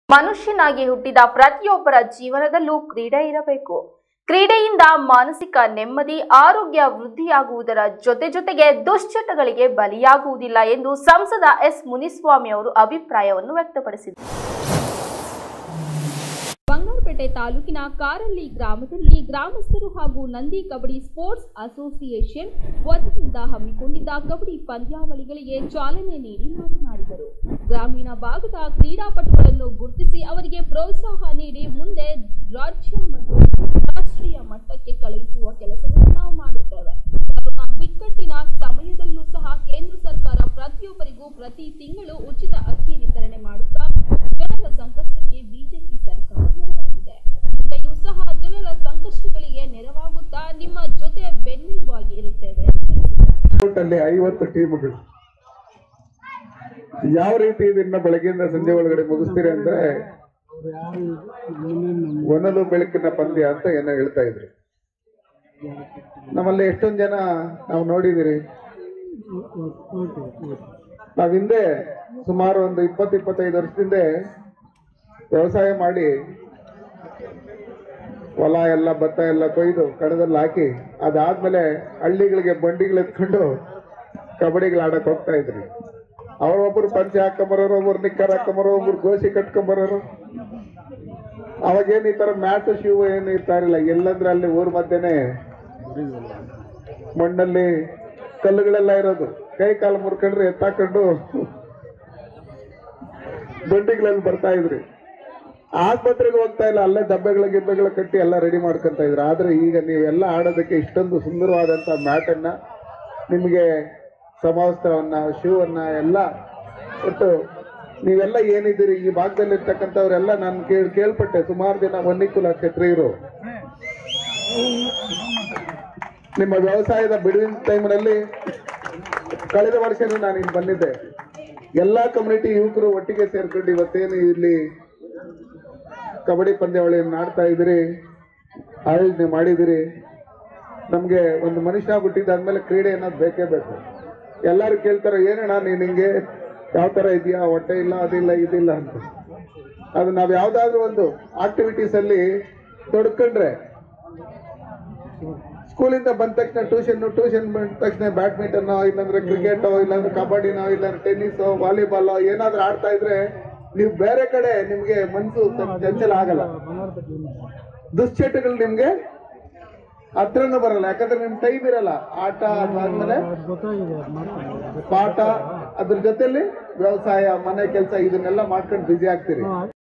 ಮನುಷ್ಯನಾಗಿ ಹುಟ್ಟಿದ ಪ್ರತಿಯೊಬ್ಬರ ಜೀವನದಲ್ಲೂ ಕ್ರೀಡೆ ಇರಬೇಕು ಕ್ರೀಡೆಯಿಂದ ಮಾನಸಿಕ ನೆಮ್ಮದಿ ಆರೋಗ್ಯ ವೃದ್ಧಿಯಾಗುವುದರ ಜೊತೆ ಜೊತೆಗೆ ದುಶ್ಚಟಗಳಿಗೆ ಬಲಿಯಾಗುವುದಿಲ್ಲ ಎಂದು ಸಂಸದ ಎಸ್ ಮುನಿಸ್ವಾಮಿ ಅವರು ಅಭಿಪ್ರಾಯವನ್ನು ವ್ಯಕ್ತಪಡಿಸಿದರು ಬಂಗಾರಪೇಟೆ ತಾಲೂಕಿನ ಕಾರಳ್ಳಿ ಗ್ರಾಮದಲ್ಲಿ ಗ್ರಾಮಸ್ಥರು ಹಾಗೂ ನಂದಿ ಕಬಡ್ಡಿ ಸ್ಪೋರ್ಟ್ಸ್ ಅಸೋಸಿಯೇಷನ್ ವತಿಯಿಂದ ಹಮ್ಮಿಕೊಂಡಿದ್ದ ಕಬಡ್ಡಿ ಪಂದ್ಯಾವಳಿಗಳಿಗೆ ಚಾಲನೆ ನೀಡಿ ಮಾತನಾಡಿದರು ಗ್ರಾಮೀಣ ಭಾಗದ ಕ್ರೀಡಾಪಟುಗಳನ್ನು ಗುರುತಿಸಿ ಅವರಿಗೆ ಪ್ರೋತ್ಸಾಹ ನೀಡಿ ಮುಂದೆ ರಾಜ್ಯ ಮತ್ತು ರಾಷ್ಟ್ರೀಯ ಮಟ್ಟಕ್ಕೆ ಕಳುಹಿಸುವ ಕೆಲಸವನ್ನು ನಾವು ಮಾಡುತ್ತೇವೆ ಕರೋನಾ ಬಿಕ್ಕಟ್ಟಿನ ಸಮಯದಲ್ಲೂ ಸಹ ಕೇಂದ್ರ ಸರ್ಕಾರ ಪ್ರತಿಯೊಬ್ಬರಿಗೂ ಪ್ರತಿ ತಿಂಗಳು ಉಚಿತ ಅಕ್ಕಿ ವಿತರಣೆ ಮಾಡುತ್ತಾ ಜನರ ಸಂಕಷ್ಟಕ್ಕೆ ಬಿಜೆಪಿ ಸರ್ಕಾರ ನೆರವಾಗಿದೆ ಮುಂದೆಯೂ ಸಹ ಜನರ ಸಂಕಷ್ಟಗಳಿಗೆ ನೆರವಾಗುತ್ತಾ ನಿಮ್ಮ ಜೊತೆ ಬೆನ್ನೆಲುಬಾಗಿ ಇರುತ್ತೇವೆ ಎಂದು ತಿಳಿಸಿದ್ದಾರೆ ಅಲ್ಲಿ ಐವತ್ತು ಟೀಮ್ಗಳು ಯಾವ ರೀತಿ ಇದನ್ನ ಬೆಳಗ್ಗೆಯಿಂದ ಸಂಜೆ ಒಳಗಡೆ ಮುಗಿಸ್ತೀರಿ ಅಂದ್ರೆ ಒನಲು ಬೆಳಕಿನ ಪಂದ್ಯ ಅಂತ ಏನೋ ಹೇಳ್ತಾ ಇದ್ರು ನಮ್ಮಲ್ಲಿ ಎಷ್ಟೊಂದ್ ಜನ ನಾವು ನೋಡಿದಿರಿ ನಾವ್ ಹಿಂದೆ ಸುಮಾರು ಒಂದು ಇಪ್ಪತ್ತು ಇಪ್ಪತ್ತೈದು ವರ್ಷದಿಂದ ವ್ಯವಸಾಯ ಮಾಡಿ ಹೊಲ ಎಲ್ಲ ಭತ್ತ ಎಲ್ಲ ಕೊಯ್ದು ಕಣದಲ್ಲಿ ಹಾಕಿ ಅದಾದ್ಮೇಲೆ ಹಳ್ಳಿಗಳಿಗೆ ಬಂಡಿಗಳು ಎತ್ಕೊಂಡು ಕಬಡ್ಡಿಗಳು ಆಡಕ್ ಹೋಗ್ತಾ ಇದ್ರಿ ಅವ್ರೊಬ್ರು ಪಂಚೆ ಹಾಕೊಂಬರೋರು ಒಬ್ರು ನಿಕ್ಕರ್ ಹಾಕೊಂಬರೋ ಒಬ್ರು ಗೋಸಿ ಕಟ್ಕೊಂಬರೋರು ಅವಾಗೇನು ಈ ತರ ಮ್ಯಾಟ್ ಶೂ ಏನು ಇರ್ತಾ ಇರಲಿಲ್ಲ ಎಲ್ಲಂದ್ರೆ ಅಲ್ಲಿ ಊರ್ ಮಧ್ಯೆನೆ ಮಣ್ಣಲ್ಲಿ ಕಲ್ಲುಗಳೆಲ್ಲ ಇರೋದು ಕೈ ಕಾಲು ಮುರ್ಕೊಂಡ್ರೆ ಎತ್ತಾಕೊಂಡು ಬಂಡಿಗಳಲ್ಲಿ ಬರ್ತಾ ಇದ್ರಿ ಆಸ್ಪತ್ರೆಗೆ ಹೋಗ್ತಾ ಇಲ್ಲ ಅಲ್ಲೇ ದಬ್ಬೆಗಳ ಗಿಬ್ಬೆಗಳ ಕಟ್ಟಿ ಎಲ್ಲ ರೆಡಿ ಮಾಡ್ಕೊಂತ ಇದ್ರು ಆದ್ರೆ ಈಗ ನೀವೆಲ್ಲ ಆಡೋದಕ್ಕೆ ಇಷ್ಟೊಂದು ಸುಂದರವಾದಂತ ಮ್ಯಾಟ್ ಅನ್ನ ನಿಮಗೆ ಸಮವಸ್ತ್ರವನ್ನ ಶೂ ಅನ್ನ ಎಲ್ಲ ಒಟ್ಟು ನೀವೆಲ್ಲ ಏನಿದ್ದೀರಿ ಈ ಭಾಗದಲ್ಲಿ ಇರ್ತಕ್ಕಂಥವ್ರೆಲ್ಲ ನಾನು ಕೇಳ್ ಕೇಳ್ಪಟ್ಟೆ ಸುಮಾರು ಜನ ವನ್ನಿಕುಲ ಕ್ಷತ್ರಿಯರು ನಿಮ್ಮ ವ್ಯವಸಾಯದ ಬಿಡುವಿನ ಟೈಮ್ನಲ್ಲಿ ಕಳೆದ ವರ್ಷನೂ ನಾನು ಇಲ್ಲಿ ಬಂದಿದ್ದೆ ಎಲ್ಲಾ ಕಮ್ಯುನಿಟಿ ಯುವಕರು ಒಟ್ಟಿಗೆ ಸೇರ್ಕೊಂಡು ಇವತ್ತೇನು ಇಲ್ಲಿ ಕಬಡ್ಡಿ ಪಂದ್ಯಾವಳಿಯನ್ನು ಆಡ್ತಾ ಇದ್ದೀರಿ ಆಯೋಜನೆ ಮಾಡಿದಿರಿ ನಮ್ಗೆ ಒಂದು ಮನುಷ್ಯ ಹುಟ್ಟಿದಾದ್ಮೇಲೆ ಕ್ರೀಡೆ ಅನ್ನೋದು ಬೇಕೇ ಬೇಕು ಎಲ್ಲರೂ ಕೇಳ್ತಾರೆ ಏನಣ್ಣ ನೀನ್ ಹಿಂಗೆ ಯಾವ ತರ ಇದೆಯಾ ಹೊಟ್ಟೆ ಇಲ್ಲ ಅದಿಲ್ಲ ಇದಿಲ್ಲ ಅಂತ ಅದು ನಾವ್ ಯಾವ್ದಾದ್ರು ಒಂದು ಆಕ್ಟಿವಿಟೀಸ್ ಅಲ್ಲಿ ತೊಡ್ಕೊಂಡ್ರೆ ಸ್ಕೂಲಿಂದ ಬಂದ ತಕ್ಷಣ ಟ್ಯೂಷನ್ ಟ್ಯೂಷನ್ ಬಂದ ತಕ್ಷಣ ಬ್ಯಾಡ್ಮಿಂಟನ್ ಇಲ್ಲಾಂದ್ರೆ ಕ್ರಿಕೆಟ್ ಇಲ್ಲಾಂದ್ರೆ ಕಬಡ್ಡಿನೋ ಇಲ್ಲಾಂದ್ರೆ ಟೆನ್ನಿಸ್ ವಾಲಿಬಾಲ್ ಏನಾದ್ರೂ ಆಡ್ತಾ ಇದ್ರೆ ನೀವು ಬೇರೆ ಕಡೆ ನಿಮ್ಗೆ ಮನ್ಸು ಚಂಚಲ ಆಗಲ್ಲ ದುಶ್ಚಟಗಳು ನಿಮ್ಗೆ ಹತ್ರನೂ ಬರಲ್ಲ ಯಾಕಂದ್ರೆ ನಿಮ್ ಟೈಮ್ ಇರಲ್ಲ ಆಟ ಅದಾದ್ಮೇಲೆ ಪಾಠ ಅದ್ರ ಜೊತೆಲಿ ವ್ಯವಸಾಯ ಮನೆ ಕೆಲಸ ಇದನ್ನೆಲ್ಲ ಮಾಡ್ಕೊಂಡು ಬ್ಯುಸಿ ಆಗ್ತೀರಿ